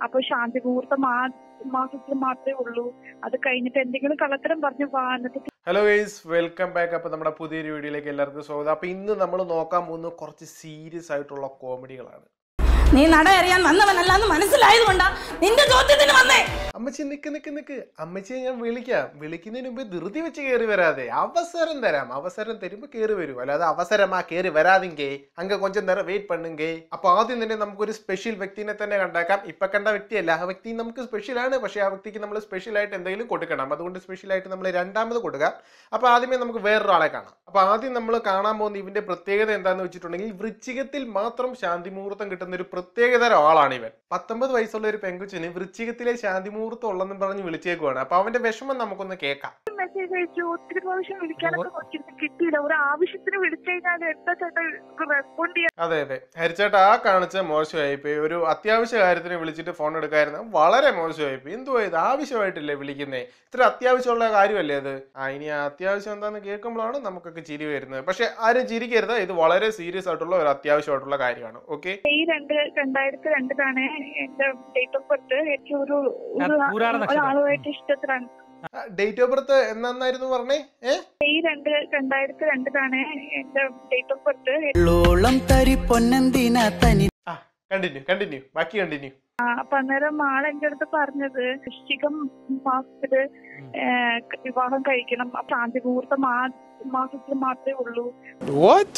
അപ്പൊ ശാന്തി മുഹൂർത്തം ആ മാസത്തിൽ മാത്രമേ ഉള്ളൂ അത് കഴിഞ്ഞിട്ട് എന്തെങ്കിലും കള്ളത്തരം പറഞ്ഞു വാ എന്നിട്ട് ഹലോ ഗൈസ് വെൽക്കം ബാക്ക് അപ്പോൾ നമ്മുടെ പുതിയൊരു വീഡിയോയിലേക്ക് എല്ലാവർക്കും സ്വാഗതം അപ്പോൾ ഇന്ന് നമ്മൾ നോക്കാൻ പോകുന്നത് കുറച്ച് സീരിയസ് ആയിട്ടുള്ള കോമഡികളാണ് നീ നട അറിയാൻ വന്നവനല്ല എന്ന് മനസ്സിലായതുകൊണ്ടാ നിന്റെ ചോദ്യത്തിന് വന്നേ അമ്മച്ചി നിക്ക് നിക്ക് നിക്ക് അമ്മച്ചിയെ ഞാൻ വിളിക്കാം വിളിക്കുന്നതിന് മുമ്പ് ധൃതി വെച്ച് കയറി വരാതെ അവസരം തരാം അവസരം തരുമ്പോ കയറി വരൂ അല്ലാതെ അവസരമാ കയറി വരാതിങ്കേ അങ്ങ് കൊഞ്ചം നേരം വെയിറ്റ് പണ്ണുങ്കേ അപ്പൊ ആദ്യം തന്നെ നമുക്കൊരു സ്പെഷ്യൽ വ്യക്തിനെ തന്നെ കണ്ടാക്കാം ഇപ്പൊ കണ്ട വ്യക്തിയല്ല ആ വ്യക്തി നമുക്ക് സ്പെഷ്യൽ ആണ് പക്ഷേ ആ വ്യക്തിക്ക് നമ്മൾ സ്പെഷ്യൽ ആയിട്ട് എന്തെങ്കിലും കൊടുക്കണം അതുകൊണ്ട് സ്പെഷ്യൽ ആയിട്ട് നമ്മൾ രണ്ടാമത് കൊടുക്കാം അപ്പൊ ആദ്യമേ നമുക്ക് വേറൊരാളെ കാണാം അപ്പൊ ആദ്യം നമ്മൾ കാണാൻ പോകുന്ന ഇവന്റെ പ്രത്യേകത എന്താണെന്ന് വെച്ചിട്ടുണ്ടെങ്കിൽ വൃശ്ചികത്തിൽ മാത്രം ശാന്തി മുഹൂർത്തം കിട്ടുന്ന ഒരു പ്രത്യേകതരം ആളാണ് ഇവൻ പത്തൊമ്പത് വയസ്സുള്ള ഒരു പെങ്കുച്ചിന് വൃശ്ചികത്തിലെ ശാന്തി മുഹൂർത്തം ഉള്ളെന്നും പറഞ്ഞ് വിളിച്ചേക്കുവാണ് അപ്പൊ അവന്റെ വിഷമം നമുക്കൊന്ന് കേൾക്കാം മെസ്സേജ് അയച്ചു ഒത്തിരി പ്രാവശ്യം വിളിക്കാനൊക്കെ നോക്കിയിരുന്നു കിട്ടിയില്ല ഒരു ആവശ്യത്തിന് വിളിച്ചു കഴിഞ്ഞാൽ എന്താ ചേട്ടാ റെസ്പോണ്ട് ചെയ്യാൻ അതെ അതെ ഹരിച്ചേട്ടാ ആ കാണിച്ച മോശമായിപ്പോയി ഒരു അത്യാവശ്യ കാര്യത്തിന് വിളിച്ചിട്ട് ഫോൺ എടുക്കായിരുന്നു വളരെ മോശമായിപ്പോയി എന്തുവാ ഇത് ആവശ്യമായിട്ടില്ലേ വിളിക്കുന്നേ ഇത്ര അത്യാവശ്യമുള്ള കാര്യമല്ലേ അത് ആ ഇനി ആ അത്യാവശ്യം എന്താന്ന് കേൾക്കുമ്പോഴാണ് നമുക്കൊക്കെ ചിരി വരുന്നത് പക്ഷെ ആരും ചിരിക്കരുത് ഇത് വളരെ സീരിയസ് ആയിട്ടുള്ള ഒരു അത്യാവശ്യമായിട്ടുള്ള കാര്യമാണ് ഓക്കെ മെയ് രണ്ട് രണ്ടായിരത്തി രണ്ടിലാണ് എന്റെ ഡേറ്റ് ഓഫ് ബർത്ത് എനിക്ക് ഒരു ഒരു ആ, പൂരാട നക്ഷത്രം. ഒരാളുമായിട്ട് ഇഷ്ടത്തിലാണ് ഡേറ്റ് ഓഫ് ബർത്ത് എന്നായിരുന്നു പറഞ്ഞേ ഏ മെയ് രണ്ട് രണ്ടായിരത്തി രണ്ടിലാണ് എന്റെ ഡേറ്റ് ഓഫ് ബർത്ത് ോളം തരി പൊന്നെന്തിനാ തനി ആ കണ്ടിന്യൂ കണ്ടിന്യൂ ബാക്കി കണ്ടിന്യൂ അപ്പൊ അന്നേരം ആൾ എന്റെ അടുത്ത് പറഞ്ഞത് വൃശ്ചികം മാസത്തില് ഏഹ്, വിവാഹം കഴിക്കണം അപ്പൊ ശാന്തി മുഹൂർത്തം ആ മാസത്തിൽ മാത്രമേ ഉള്ളൂ What?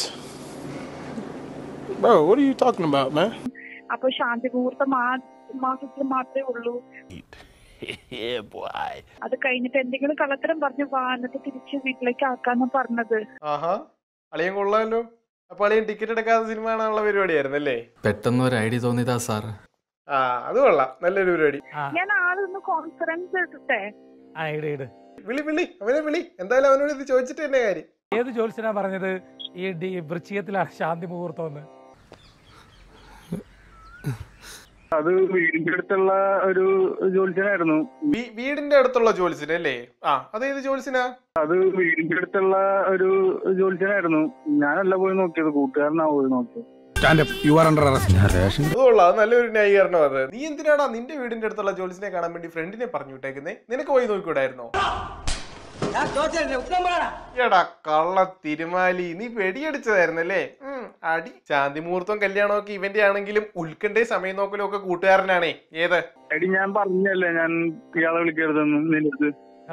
Bro, what are you talking about, man? അപ്പൊ ശാന്തി മുഹൂർത്തം ആ മാസത്തിൽ മാത്രമേ ഉള്ളൂ അത് കഴിഞ്ഞിട്ട് എന്തെങ്കിലും കള്ളത്തരം പറഞ്ഞു വാ എന്നിട്ട് തിരിച്ച് വീട്ടിലേക്ക് ആക്കാന്ന് പറഞ്ഞത് ആഹാ അളിയൻ കൊള്ളാമല്ലോ അപ്പൊ അളിയൻ ടിക്കറ്റ് എടുക്കാതെ സിനിമ കാണാനുള്ള പരിപാടിയായിരുന്നു അല്ലേ പെട്ടെന്ന് ഒരു ഐഡിയ തോന്നിയതാ സാർ ആ അത് കൊള്ളാം നല്ലൊരു പരിപാടി ആ ഞാൻ ആളൊന്ന് കോൺഫറൻസ് എടുത്തേ ആ ഇട് ഇട് വിളി വിളി അവനെ വിളി എന്തായാലും അവനോട് ഇത് ചോദിച്ചിട്ട് തന്നെ കാര്യം ഏത് ജോത്സ്യനാ പറഞ്ഞത് ഈ ഡി- വൃശ്ചികത്തിലാണ് ശാന്തി മുഹൂർത്തം എന്ന് അത് വീടിന്റെ അടുത്തുള്ള ഒരു ജോലിച്ചനായിരുന്നു വീ- വീടിന്റെ അടുത്തുള്ള ജോലിസിന് അല്ലേ ആ അത് ഏത് ജോലിസിനാ അത് വീടിന്റെ അടുത്തുള്ള ഒരു ജോലിച്ചനായിരുന്നു ഞാനല്ല പോയി നോക്കിയത് കൂട്ടുകാരനാ പോയി നോക്കിയത് Stand up. You are under arrest. അത് കൊള്ളാം അത് നല്ലൊരു ന്യായീകരണം അത് നീ എന്തിനാടാ നിന്റെ വീടിന്റെ അടുത്തുള്ള ജോലിസിനെ കാണാൻ വേണ്ടി ഫ്രണ്ടിനെ പറഞ്ഞു വിട്ടേക്കുന്നേ നിനക്ക് പോയി നോക്കിക്കൂടായിരുന്നോ എടാ കള്ള തിരുമാലി നീ വെടിയടിച്ചതായിരുന്നല്ലേ ഉം, അടി ശാന്തി മുഹൂർത്തം കല്യാണമൊക്കെ ഇവന്റെ ആണെങ്കിലും ഉത്കണ്ഠയും സമയം നോക്കലും ഒക്കെ കൂട്ടുകാരനാണേ ഏത് എടി ഞാൻ പറഞ്ഞല്ലേ ഞാൻ ഇയാളെ വിളിക്കരുതെന്ന് നിന്റെ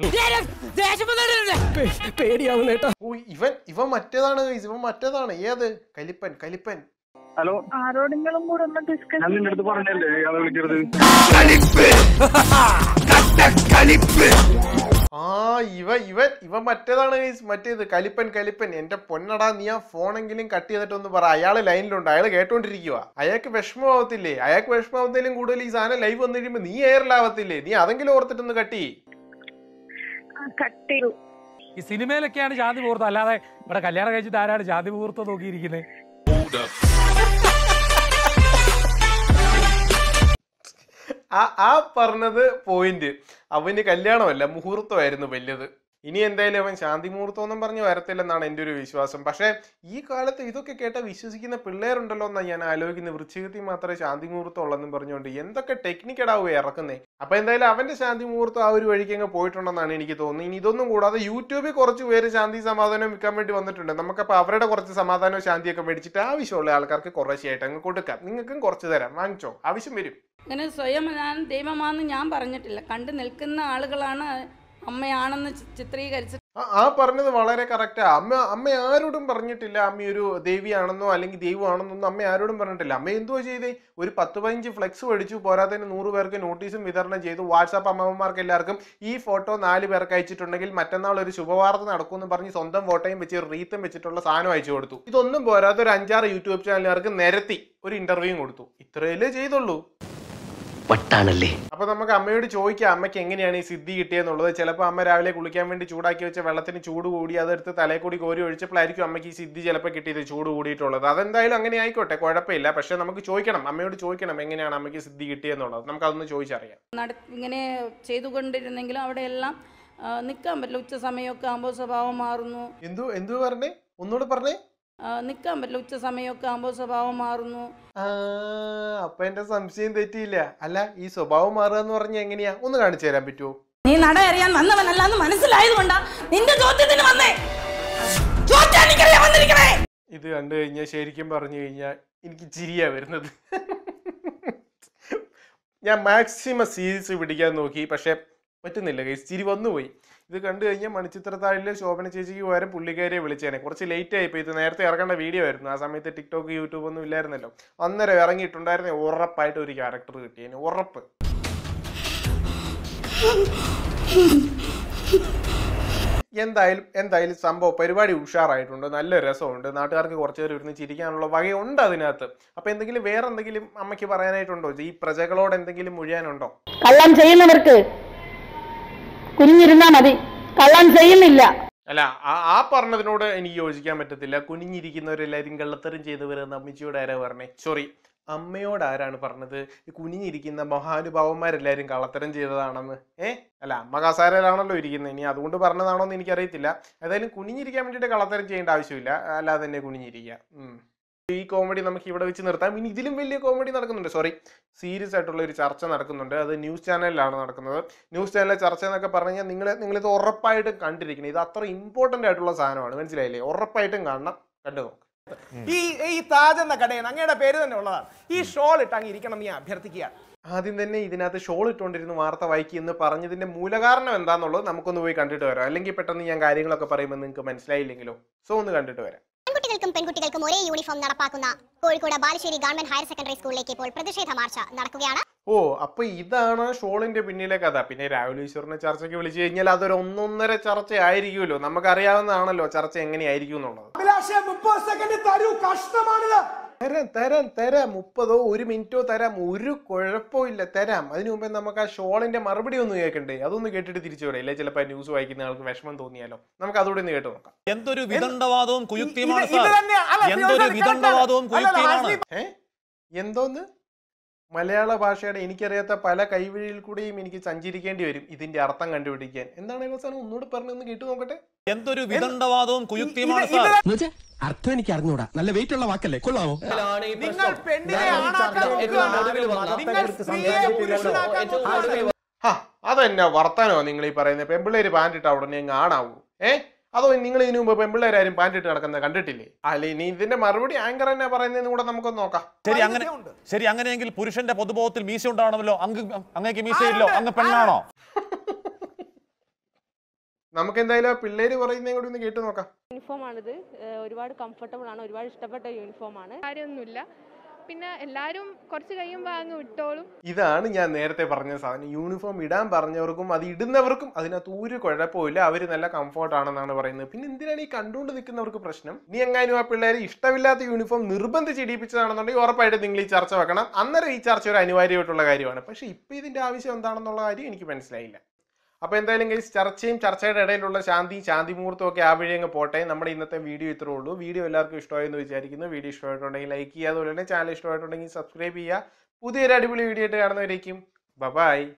ഓ ഇവൻ ഇവൻ മറ്റേതാണ് guys, ഇവൻ മറ്റേതാണ് ഏത് കലിപ്പൻ കലിപ്പൻ ഹലോ ആരോടെങ്കിലും കൂടെ ഒന്ന് ഡിസ്കസ് ഞാൻ നിന്റെ അടുത്ത് പറഞ്ഞല്ലേ ഇയാളെ വിളിക്കരുത് ആ ഇവ ഇവൻ ഇവൻ മറ്റേതാണ് guys, മറ്റേത് കലിപ്പൻ കലിപ്പൻ എന്റെ പൊന്നടാ നീ ആ ഫോണെങ്കിലും കട്ട് ചെയ്തിട്ടൊന്ന് പറ അയാള് ലൈനിലുണ്ട് അയാൾ കേട്ടോണ്ടിരിക്കുക അയാൾക്ക് വിഷമമാവത്തില്ലേ അയാൾക്ക് വിഷമാവത്തിലും കൂടുതൽ ഈ സാധനം ലൈവ് വന്നു കഴിയുമ്പോ നീ എയറിലാവത്തില്ലേ നീ അതെങ്കിലും ഓർത്തിട്ടൊന്ന് കട്ട് ചെയ്യ് കട്ട് ചെയ്തു ഈ സിനിമയിലൊക്കെയാണ് ശാന്തി മുഹൂർത്തം അല്ലാതെ ഇവിടെ കല്യാണം കഴിച്ചിട്ട് ആരാണ് ശാന്തി മുഹൂർത്തം നോക്കിയിരിക്കുന്നത് ആ ആ പറഞ്ഞത് പോയിന്റ് അവന് കല്യാണമല്ല മുഹൂർത്തമായിരുന്നു വലുത് ഇനി എന്തായാലും അവൻ ശാന്തി മുഹൂർത്തം ഒന്നും പറഞ്ഞ് വരത്തില്ലെന്നാണ് എൻ്റെ ഒരു വിശ്വാസം പക്ഷേ ഈ കാലത്ത് ഇതൊക്കെ കേട്ട വിശ്വസിക്കുന്ന പിള്ളേരുണ്ടല്ലോ എന്നാണ് ഞാൻ ആലോചിക്കുന്നത് വൃശ്ചികത്തിൽ മാത്രമേ ശാന്തി മുഹൂർത്തം ഉള്ളെന്നും പറഞ്ഞുകൊണ്ട് എന്തൊക്കെ ടെക്നിക്കടാവും ഇറക്കുന്നേ അപ്പൊ എന്തായാലും അവന്റെ ശാന്തി മുഹൂർത്തം ആ ഒരു വഴിക്ക് അങ്ങ് പോയിട്ടുണ്ടെന്നാണ് എനിക്ക് തോന്നുന്നത് ഇനി ഇതൊന്നും കൂടാതെ യൂട്യൂബിൽ കുറച്ച് പേര് ശാന്തി സമാധാനം വിൽക്കാൻ വേണ്ടി വന്നിട്ടുണ്ട് നമുക്കപ്പോൾ അവരുടെ കുറച്ച് സമാധാനവും ശാന്തിയൊക്കെ മേടിച്ചിട്ട് ആവശ്യമുള്ള ആൾക്കാർക്ക് കുറേശ്ശായിട്ട് അങ്ങ് കൊടുക്കാം നിങ്ങൾക്കും കുറച്ച് തരാം വാങ്ങിച്ചോ ആവശ്യം വരും അങ്ങനെ സ്വയം ഞാൻ ദൈവമാണെന്ന് ഞാൻ പറഞ്ഞിട്ടില്ല കണ്ടു നിൽക്കുന്ന ആളുകളാണ് അമ്മയാണെന്ന് ചി- ചിത്രീകരിച്ച് ആ- ആ പറഞ്ഞത് വളരെ കറക്റ്റാ അമ്മ അമ്മ ആരോടും പറഞ്ഞിട്ടില്ല അമ്മ ഒരു ദേവിയാണെന്നോ അല്ലെങ്കിൽ ദൈവമാണെന്നോ ഒന്നും അമ്മ ആരോടും പറഞ്ഞിട്ടില്ല അമ്മ എന്തുവാ ചെയ്തേ ഒരു പത്ത് പതിനഞ്ച് ഫ്ലെക്സ് മേടിച്ചു പോരാത്തതിന് നൂറ് പേർക്ക് നോട്ടീസും വിതരണം ചെയ്തു വാട്സാപ്പ് അമ്മമാർക്ക് എല്ലാവർക്കും ഈ ഫോട്ടോ നാല് പേർക്ക് അയച്ചിട്ടുണ്ടെങ്കിൽ മറ്റന്നാൾ ഒരു ശുഭവാർത്ത നടക്കുമെന്ന് പറഞ്ഞ് സ്വന്തം ഫോട്ടോയും വെച്ച് റീത്തും വെച്ചിട്ടുള്ള സാധനം അയച്ചു കൊടുത്തു ഇതൊന്നും പോരാത്ത ഒരു അഞ്ചാറ് യൂട്യൂബ് ചാനലുകാർക്ക് നിരത്തി ഒരു ഇന്റർവ്യൂയും കൊടുത്തു ഇത്രയല്ലേ ചെയ്തുള്ളൂ വട്ടാണല്ലേ അപ്പൊ നമുക്ക് അമ്മയോട് ചോദിക്കാം അമ്മയ്ക്ക് എങ്ങനെയാണ് ഈ സിദ്ധി കിട്ടിയെന്നുള്ളത് ചിലപ്പോൾ അമ്മ രാവിലെ കുളിക്കാൻ വേണ്ടി ചൂടാക്കി വെച്ച വെള്ളത്തിന് ചൂട് കൂടി അതെടുത്ത് തലയിൽ കൂടി കോരി ഒഴിച്ചപ്പോഴായിരിക്കും അമ്മയ്ക്ക് ഈ സിദ്ധി ചിലപ്പോൾ കിട്ടിയത് ചൂട് കൂടിയിട്ടുള്ളത് അതെന്തായാലും അങ്ങനെ ആയിക്കോട്ടെ കുഴപ്പമില്ല പക്ഷെ നമുക്ക് ചോദിക്കണം അമ്മയോട് ചോദിക്കണം എങ്ങനെയാണ് അമ്മയ്ക്ക് സിദ്ധി കിട്ടിയെന്നുള്ളത് നമുക്ക് അതൊന്ന് ചോദിച്ചറിയാം നട ഇങ്ങനെ ചെയ്തുകൊണ്ടിരുന്നെങ്കിലും അവിടെയെല്ലാം നിൽക്കാൻ പറ്റില്ല ഉച്ച സമയമൊക്കെ ആകുമ്പോൾ സ്വഭാവം മാറുന്നു എന്തു എന്തു പറഞ്ഞേ ഒന്നുകൂടെ പറഞ്ഞേ നിൽക്കാൻ പറ്റില്ല ഉച്ച സമയമൊക്കെ ആകുമ്പോൾ സ്വഭാവം മാറുന്നു ആ അപ്പൊ എന്റെ സംശയം തെറ്റിയില്ല അല്ല ഈ സ്വഭാവം മാറുക എന്ന് പറഞ്ഞ എങ്ങനെയാ ഒന്ന് കാണിച്ചു തരാൻ പറ്റുമോ നീ നട അറിയാൻ വന്നവനല്ല എന്ന് മനസ്സിലായതുകൊണ്ടാ നിന്റെ ചോദ്യത്തിന് വന്നേ ചോദിച്ചാ എനിക്കറിയാൻ വന്നിരിക്കണേ ഇത് കണ്ടു കഴിഞ്ഞാൽ ശരിക്കും പറഞ്ഞു കഴിഞ്ഞാൽ എനിക്ക് ചിരിയാ വരുന്നത് ഞാൻ മാക്സിമം സീരീസ് പിടിക്കാൻ നോക്കി പക്ഷെ പറ്റുന്നില്ല ഗൈസ് ചിരി വന്നുപോയി ഇത് കണ്ടു കഴിഞ്ഞാൽ മണിച്ചിത്രത്താഴിലെ ശോഭന ചേച്ചിക്ക് പകരം പുള്ളിക്കാരിയെ വിളിച്ചേനെ കുറച്ച് ലേറ്റ് ആയിപ്പോയി ഇത് നേരത്തെ ഇറങ്ങേണ്ട വീഡിയോ ആയിരുന്നു ആ സമയത്ത് ടിക്ടോക്ക് യൂട്യൂബ് ഒന്നും ഇല്ലായിരുന്നല്ലോ അന്നേരം ഇറങ്ങിയിട്ടുണ്ടായിരുന്നെ ഉറപ്പായിട്ട് ഒരു ക്യാരക്ടർ കിട്ടിയേനെ ഉറപ്പ് എന്തായാലും എന്തായാലും സംഭവം പരിപാടി ഉഷാറായിട്ടുണ്ട് നല്ല രസമുണ്ട് നാട്ടുകാർക്ക് കുറച്ച് നേരം ഇരുന്ന് ചിരിക്കാനുള്ള വകയുണ്ട് അതിനകത്ത് അപ്പൊ എന്തെങ്കിലും വേറെ എന്തെങ്കിലും അമ്മയ്ക്ക് പറയാനായിട്ടുണ്ടോ ഈ പ്രജകളോട് എന്തെങ്കിലും മുഴിയാനുണ്ടോ കള്ളം ചെയ്യുന്നവർക്ക് കുനിഞ്ഞിരുന്നാ മതി കള്ളം ചെയ്യുന്നില്ല അല്ല ആ- ആ പറഞ്ഞതിനോട് എനിക്ക് യോജിക്കാൻ പറ്റത്തില്ല കുനിഞ്ഞിരിക്കുന്നവരെല്ലാവരും കള്ളത്തരം ചെയ്തവരെന്ന് അമ്മച്ചിയോട് ആരാ പറഞ്ഞേ സോറി അമ്മയോട് ആരാണ് പറഞ്ഞത് ഈ കുനിഞ്ഞിരിക്കുന്ന മഹാനുഭാവന്മാരെല്ലാവരും കള്ളത്തരം ചെയ്തതാണെന്ന് ഏ അല്ല അമ്മ കസാരയിലാണല്ലോ ഇരിക്കുന്നത് ഇനി അതുകൊണ്ട് പറഞ്ഞതാണോ എന്ന് എനിക്കറിയത്തില്ല ഏതായാലും കുനിഞ്ഞിരിക്കാൻ വേണ്ടിയിട്ട് കള്ളത്തരം ചെയ്യേണ്ട ആവശ്യമില്ല അല്ലാതെ തന്നെ കുനിഞ്ഞിരിക്കുക ഉം. ഈ കോമഡി നമുക്ക് ഇവിടെ വെച്ച് നിർത്താം ഇനി ഇതിലും വലിയ കോമഡി നടക്കുന്നുണ്ട് സോറി സീരിയസ് ആയിട്ടുള്ള ഒരു ചർച്ച നടക്കുന്നുണ്ട് അത് ന്യൂസ് ചാനലിലാണ് നടക്കുന്നത് ന്യൂസ് ചാനലിലെ ചർച്ച എന്നൊക്കെ പറഞ്ഞു കഴിഞ്ഞാൽ നിങ്ങൾ നിങ്ങളിത് ഉറപ്പായിട്ടും കണ്ടിരിക്കണം ഇത് അത്ര ഇമ്പോർട്ടൻ്റ് ആയിട്ടുള്ള സാധനമാണ് മനസ്സിലായില്ലേ ഉറപ്പായിട്ടും കാണണം കണ്ടു നോക്ക് ഈ ഈ താജ് എന്ന കടയിൽ അങ്ങയുടെ പേര് തന്നെ ഉള്ളതാണ് ഈ ഷോൾ ഇട്ട് അങ്ങ് ഇരിക്കണം എന്ന് ഞാൻ അഭ്യർത്ഥിക്കുകയാണ് ആദ്യം തന്നെ ഇതിനകത്ത് ഷോൾ ഇട്ടുകൊണ്ടിരുന്ന് വാർത്ത വായിക്കുക എന്ന് പറഞ്ഞതിന്റെ മൂലകാരണം എന്താണെന്നുള്ളത് നമുക്കൊന്ന് പോയി കണ്ടിട്ട് വരാം അല്ലെങ്കിൽ പെട്ടെന്ന് ഞാൻ കാര്യങ്ങളൊക്കെ പറയുമ്പോൾ നിങ്ങൾക്ക് മനസ്സിലായില്ലെങ്കിലോ സോ ഒന്ന് കണ്ടിട്ട് വരാം ആൺകുട്ടികൾക്കും പെൺകുട്ടികൾക്കും ഒരേ യൂണിഫോം നടപ്പാക്കുന്ന Kozhikode Balussery government higher secondary സ്കൂളിലേക്ക് ഇപ്പോൾ പ്രതിഷേധ മാർച്ച് നടക്കുകയാണ് ഓ അപ്പൊ ഇതാണ് ഷോളിന്റെ പിന്നിലെ കഥ പിന്നെ രാഹുൽ ഈശ്വറിനെ ചർച്ചയ്ക്ക് വിളിച്ചു കഴിഞ്ഞാൽ അതൊരു ഒന്നൊന്നര ചർച്ച ആയിരിക്കുമല്ലോ നമുക്കറിയാവുന്നതാണല്ലോ ചർച്ച എങ്ങനെയായിരിക്കും എന്നുള്ളത് അഭിലാഷെ മുപ്പത് സെക്കൻഡ് തരൂ കഷ്ടമാണിത് തരാം തരാം തരാം മുപ്പതോ ഒരു മിനിറ്റോ തരാം ഒരു കുഴപ്പമില്ല തരാം അതിനു മുമ്പേ നമുക്ക് ആ ഷോളിന്റെ മറുപടി ഒന്ന് കേൾക്കണ്ടേ അതൊന്ന് കേട്ടിട്ട് തിരിച്ചു വിടാം ഇല്ലേ ചിലപ്പോൾ ന്യൂസ് വായിക്കുന്ന ആൾക്ക് വിഷമം തോന്നിയാലോ നമുക്ക് അതുകൂടെ ഒന്ന് കേട്ട് നോക്കാം എന്തൊരു വിദണ്ഡവാദവും കുയുക്തിയുമാണ് ഇത് ഇത് സാർ തന്നെ അല്ല, എന്തൊരു ഇത് വിദണ്ഡവാദവും അല്ലല്ല, കുയുക്തിയുമാണ് ഹാഷ്മി ഏ എന്തോന്ന് മലയാള ഭാഷയുടെ എനിക്കറിയാത്ത പല കൈവഴിയിൽ കൂടെയും എനിക്ക് സഞ്ചരിക്കേണ്ടി വരും ഇതിന്റെ അർത്ഥം കണ്ടുപിടിക്കാൻ എന്താണ് അവസാനം ഒന്നുകൂടെ പറഞ്ഞൊന്ന് കേട്ടു നോക്കട്ടെ എന്തൊരു വിദണ്ഡവാദവും കുയുക്തിയുമാണ് ഇത് സാർ ഇത് അർത്ഥം എനിക്ക് അറിഞ്ഞൂടാ നല്ല വെയിറ്റ് ഉള്ള വാക്കല്ലേ കൊള്ളാമോ നിങ്ങൾ പെണ്ണിനെ ആണാക്കാൻ നോക്കുകയാണ് നിങ്ങൾ സ്ത്രീയെ പുരുഷനാക്കാൻ നോക്കുകയാണ് ഹാ അതെന്നാ വർത്താനോ നിങ്ങൾ ഈ പറയുന്നത് പെമ്പിള്ളേര് പാൻറ് ഇട്ട ഉടനെ അങ്ങ് ആണാവൂ ഏ അതോ നിങ്ങൾ ഇതിനു മുമ്പ് പെമ്പിള്ളേരാരും പാൻറ് ഇട്ട് കിടക്കുന്നത് കണ്ടിട്ടില്ലേ അല്ല ഇനി ഇതിന്റെ മറുപടി ആങ്കർ എന്നാ പറയുന്നതെന്ന് കൂടെ നമുക്കൊന്ന് നോക്കാം ശരി അങ്ങനെ ശരി അങ്ങനെയെങ്കിൽ പുരുഷന്റെ പൊതുബോധത്തിൽ മീശ ഉണ്ടാവണമല്ലോ അങ്ങ് അങ്ങേക്ക് മീശയില്ലോ അങ്ങ് പെണ്ണാണോ നമുക്ക് എന്തായാലും ആ പിള്ളേര് പറയുന്നതും കൂടി ഒന്ന് കേട്ടു നോക്കാം യൂണിഫോം ആണിത് ഒരുപാട് കംഫർട്ടബിൾ ആണ് ഒരുപാട് ഇഷ്ടപ്പെട്ട യൂണിഫോം ആണ് കാര്യമൊന്നുമില്ല പിന്നെ എല്ലാരും കുറച്ച് കഴിയുമ്പോൾ അങ്ങ് വിട്ടോളും ഇതാണ് ഞാൻ നേരത്തെ പറഞ്ഞ സാധനം യൂണിഫോം ഇടാൻ പറഞ്ഞവർക്കും അത് ഇടുന്നവർക്കും അതിനകത്ത് ഒരു കുഴപ്പമില്ല അവർ നല്ല കംഫോർട്ട് ആണെന്നാണ് പറയുന്നത് പിന്നെ എന്തിനാണ് ഈ കണ്ടുകൊണ്ട് നിൽക്കുന്നവർക്ക് പ്രശ്നം നീ എങ്ങാനും ആ പിള്ളേരെ ഇഷ്ടമില്ലാത്ത യൂണിഫോം നിർബന്ധിച്ച് ഇടിപ്പിച്ചതാണെന്നുണ്ടെങ്കിൽ ഉറപ്പായിട്ടും നിങ്ങൾ ഈ ചർച്ച വെക്കണം അന്നേരം ഈ ചർച്ച ഒരു അനിവാര്യമായിട്ടുള്ള കാര്യമാണ് പക്ഷേ ഇപ്പം ഇതിന്റെ ആവശ്യം എന്താണെന്നുള്ള കാര്യം എനിക്ക് മനസ്സിലായില്ല അപ്പോൾ എന്തായാലും ഗൈസ് ചർച്ചയും ചർച്ചയുടെ ഇടയിലുള്ള ശാന്തി ശാന്തി മുഹൂർത്തം ഒക്കെ ആ വഴി അങ്ങ് പോട്ടെ നമ്മുടെ ഇന്നത്തെ വീഡിയോ ഇത്രേ ഉള്ളൂ വീഡിയോ എല്ലാവർക്കും ഇഷ്ടമായെന്ന് വിചാരിക്കുന്നു വീഡിയോ ഇഷ്ടമായിട്ടുണ്ടെങ്കിൽ ലൈക്ക് ചെയ്യുക അതുപോലെ തന്നെ ചാനൽ ഇഷ്ടമായിട്ടുണ്ടെങ്കിൽ സബ്സ്ക്രൈബ് ചെയ്യുക പുതിയൊരു അടിപൊളി വീഡിയോ ആയിട്ട് കാണുന്നവരേക്കും ബൈ